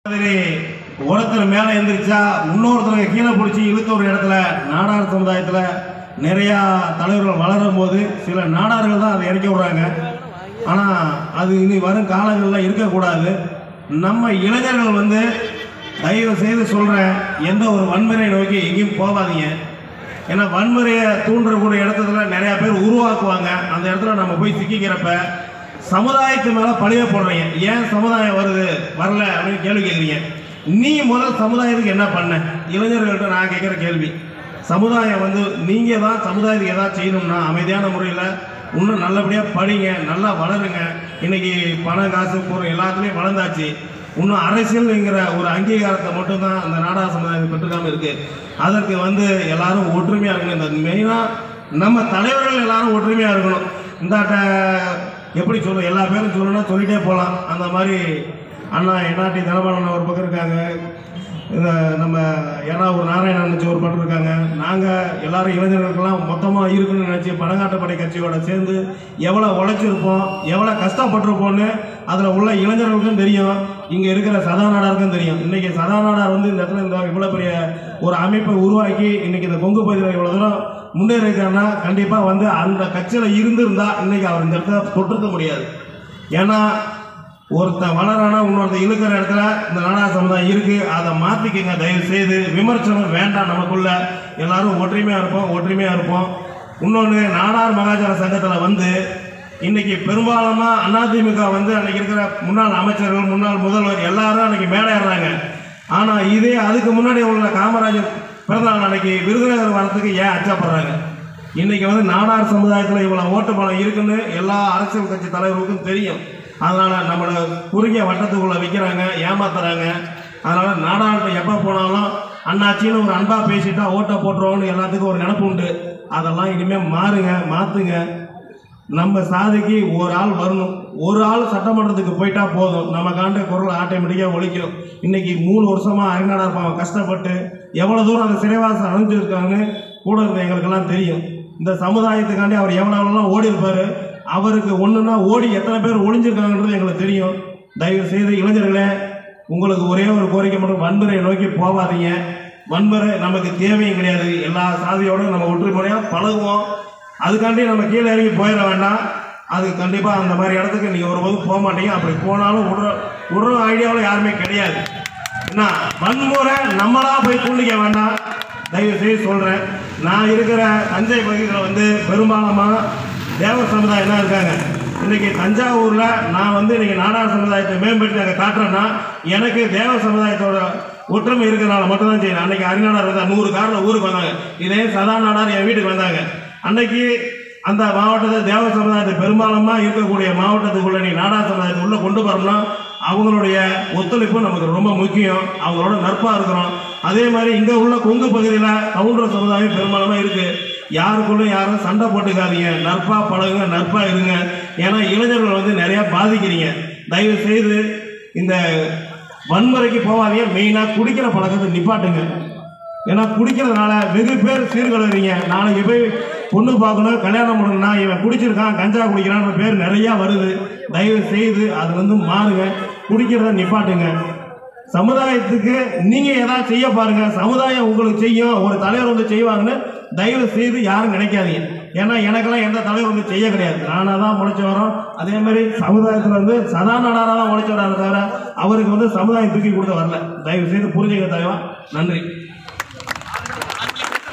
மாதிரி ஒருத்தர் மேலே எந்திரிச்சா இன்னொருத்தரை கீழே பிடிச்சி இழுத்த ஒரு இடத்துல நாடார் சமுதாயத்தில் நிறையா தலைவர்கள் வளரும் போது சில நாடார்கள் தான் அதை இறக்கி விடுறாங்க ஆனால் அது இனி வரும் காலங்களில் இருக்கக்கூடாது நம்ம இளைஞர்கள் வந்து தயவு செய்து சொல்கிறேன் எந்த ஒரு வன்முறை நோக்கி எங்கேயும் போகாதீங்க ஏன்னா வன்முறையை தூண்டக்கூடிய இடத்துல நிறைய பேர் உருவாக்குவாங்க அந்த இடத்துல நம்ம போய் சிக்கிக்கிறப்ப சமுதாயத்து மேல பழிய போடுறீங்க ஏன் சமுதாயம் வருது வரல அப்படின்னு கேள்வி கேட்குறீங்க நீ முதல் சமுதாயத்துக்கு என்ன பண்ண இளைஞர்கள்ட்ட நான் கேட்குற கேள்வி சமுதாயம் வந்து நீங்க தான் சமுதாயத்துக்கு ஏதாவது செய்யணும்னா அமைதியான முறையில் இன்னும் நல்லபடியாக படிங்க நல்லா வளருங்க இன்னைக்கு பணம் காசு பொருள் எல்லாத்துலேயும் வளர்ந்தாச்சு இன்னும் அரசியல்ங்கிற ஒரு அங்கீகாரத்தை மட்டும்தான் அந்த நாடக சமுதாயம் பெற்றுக்காம இருக்கு அதற்கு வந்து எல்லாரும் ஒற்றுமையாக இருக்கணும் இந்த மெயினாக நம்ம தலைவர்கள் எல்லாரும் ஒற்றுமையாக இருக்கணும் இந்தாட்ட எப்படி சொல்ல எல்லா பேரும் சொல்லணும்னா சொல்லிட்டே போகலாம் அந்த மாதிரி அண்ணா என்னாட்டி தனபாலன் ஒரு பக்கம் இருக்காங்க இந்த நம்ம ஏன்னா ஒரு நாராயணன் நினச்சி ஒரு பக்கம் இருக்காங்க நாங்கள் எல்லாரும் இளைஞர்களுக்கெல்லாம் மொத்தமாக இருக்குன்னு நினச்சி பணங்காட்டுப்படை கட்சியோட சேர்ந்து எவ்வளோ உழைச்சிருப்போம் எவ்வளோ கஷ்டப்பட்டிருப்போம்னு அதில் உள்ள இளைஞர்களுக்கும் தெரியும் இங்கே இருக்கிற சதாநாடாருக்கும் தெரியும் இன்றைக்கி சதாநாடார் வந்து இந்த இடத்துல இந்த இவ்வளோ பெரிய ஒரு அமைப்பை உருவாக்கி இன்றைக்கி இந்த கொங்கு பகுதியில் இவ்வளோ தூரம் முன்னேறி இருக்காருன்னா கண்டிப்பாக வந்து அந்த கட்சியில் இருந்திருந்தா இன்றைக்கி அவர் இந்த இடத்துல தொட்டிருக்க முடியாது ஏன்னா ஒருத்தன் வளரானா இன்னொருத்தன் இழுக்கிற இடத்துல இந்த நாடக சமுதாயம் இருக்கு அதை மாத்திக்கங்க தயவு செய்து விமர்சனம் வேண்டாம் நமக்குள்ள எல்லாரும் ஒற்றுமையா இருப்போம் ஒற்றுமையா இருப்போம் இன்னொன்று நாடார் மகாஜன சங்கத்தில் வந்து இன்னைக்கு பெரும்பாலுமா அதிமுக வந்து அன்னைக்கு இருக்கிற முன்னாள் அமைச்சர்கள் முன்னாள் முதல்வர் எல்லாரும் அன்னைக்கு மேடையிடுறாங்க ஆனா இதே அதுக்கு முன்னாடி உள்ள காமராஜர் பிறந்தநாள் அன்னைக்கு விருதுநகர் வரத்துக்கு ஏன் அச்சப்படுறாங்க இன்னைக்கு வந்து நாடார் சமுதாயத்தில் இவ்வளோ ஓட்டு பலம் இருக்குன்னு எல்லா அரசியல் கட்சி தலைவர்களுக்கும் தெரியும் அதனால நம்மளை குறுகிய வட்டத்துக்குள்ள வைக்கிறாங்க ஏமாத்துறாங்க அதனால நாடாளுமன்ற எப்போ போனாலும் அண்ணாச்சின்னு ஒரு அன்பா பேசிட்டா ஓட்டை போட்டுருவோம்னு எல்லாத்துக்கும் ஒரு நினப்பு உண்டு அதெல்லாம் இனிமேல் மாறுங்க மாற்றுங்க நம்ம சாதிக்கு ஒரு ஆள் வரணும் ஒரு ஆள் சட்டமன்றத்துக்கு போயிட்டா போதும் நம்ம காண்ட குரல் ஆட்டோமேட்டிக்காக ஒழிக்கும் இன்னைக்கு மூணு வருஷமா அறிஞாளர் இருப்பாங்க கஷ்டப்பட்டு எவ்வளோ தூரம் அந்த சிறைவாசம் அடைஞ்சிருக்காங்கன்னு கூட இருந்த எங்களுக்கெல்லாம் தெரியும் இந்த சமுதாயத்துக்காண்டி அவர் எவ்வளோ எவ்வளோலாம் ஓடி இருப்பாரு அவருக்கு ஒன்றுனா ஓடி எத்தனை பேர் ஒளிஞ்சிருக்காங்கன்றது எங்களுக்கு தெரியும் தயவு செய்து இளைஞர்களே உங்களுக்கு ஒரே ஒரு கோரிக்கை மட்டும் வன்முறையை நோக்கி போகாதீங்க வன்முறை நமக்கு தேவையும் கிடையாது எல்லா சாதியோட நம்ம ஒற்றுமுறையாக பழகுவோம் அதுக்காண்டி நம்ம கீழே இறங்கி போயிட வேண்டாம் அது கண்டிப்பாக அந்த மாதிரி இடத்துக்கு நீங்கள் ஒருபோதும் போக மாட்டீங்க அப்படி போனாலும் விடுற விடுற ஐடியாவில் யாருமே கிடையாது என்ன வன்முறை நம்மளா போய் தூண்டிக்க வேண்டாம் தயவு செய்து சொல்கிறேன் நான் இருக்கிற தஞ்சை பகுதியில் வந்து பெரும்பாலுமாக தேவ சமுதாயம் தான் இருக்காங்க இன்னைக்கு தஞ்சாவூரில் நான் வந்து இன்னைக்கு நாடார் சமுதாயத்தை மேம்படுத்தி அங்கே காட்டுறேன்னா எனக்கு தேவ சமுதாயத்தோட ஒற்றுமை இருக்கிறனால மட்டும்தான் செய்யணும் அன்னைக்கு அரிநாடார் வந்தார் நூறு காரில் ஊருக்கு வந்தாங்க இதே சதா நாடார் என் வீட்டுக்கு வந்தாங்க அன்னைக்கு அந்த மாவட்டத்தை தேவ சமுதாயத்தை பெரும்பாலுமா இருக்கக்கூடிய மாவட்டத்துக்குள்ள நீ நாடார் சமுதாயத்தை உள்ள கொண்டு வரணும்னா அவங்களுடைய ஒத்துழைப்பு நமக்கு ரொம்ப முக்கியம் அவங்களோட நட்பாக இருக்கிறோம் அதே மாதிரி இங்கே உள்ள கொங்கு பகுதியில் கவுண்டர் சமுதாயம் பெரும்பாலுமா இருக்கு யாருக்குள்ள யாரும் சண்டை போட்டுக்காதீங்க நட்பா பழகுங்க நட்பா இருங்க ஏன்னா இளைஞர்கள் வந்து நிறைய பாதிக்கிறீங்க தயவு செய்து இந்த வன்முறைக்கு போகாதீங்க மெயினாக குடிக்கிற பழக்கத்தை நிப்பாட்டுங்க ஏன்னா குடிக்கிறதுனால வெகு பேர் சீர்கழுறீங்க நாளைக்கு போய் பொண்ணு பார்க்கணும் கல்யாணம் பண்ணணும்னா இவன் குடிச்சிருக்கான் கஞ்சா குடிக்கிறான்ற பேர் நிறையா வருது தயவு செய்து அது வந்து மாறுங்க குடிக்கிறத நிப்பாட்டுங்க சமுதாயத்துக்கு நீங்க ஏதாவது செய்ய பாருங்க சமுதாயம் உங்களுக்கு செய்யும் ஒரு தலைவர் வந்து செய்வாங்கன்னு தயவு செய்து யாரும் நினைக்காதீங்க ஏன்னா எனக்கெல்லாம் எந்த தலைவர் வந்து செய்ய கிடையாது நானாக தான் முளைச்சி வரோம் அதே மாதிரி சமுதாயத்தில் வந்து சதா நாடாராக தான் முளைச்சி வராரு தவிர அவருக்கு வந்து சமுதாயம் தூக்கி கொடுத்து வரல தயவு செய்து புரிஞ்சுக்க தயவா நன்றி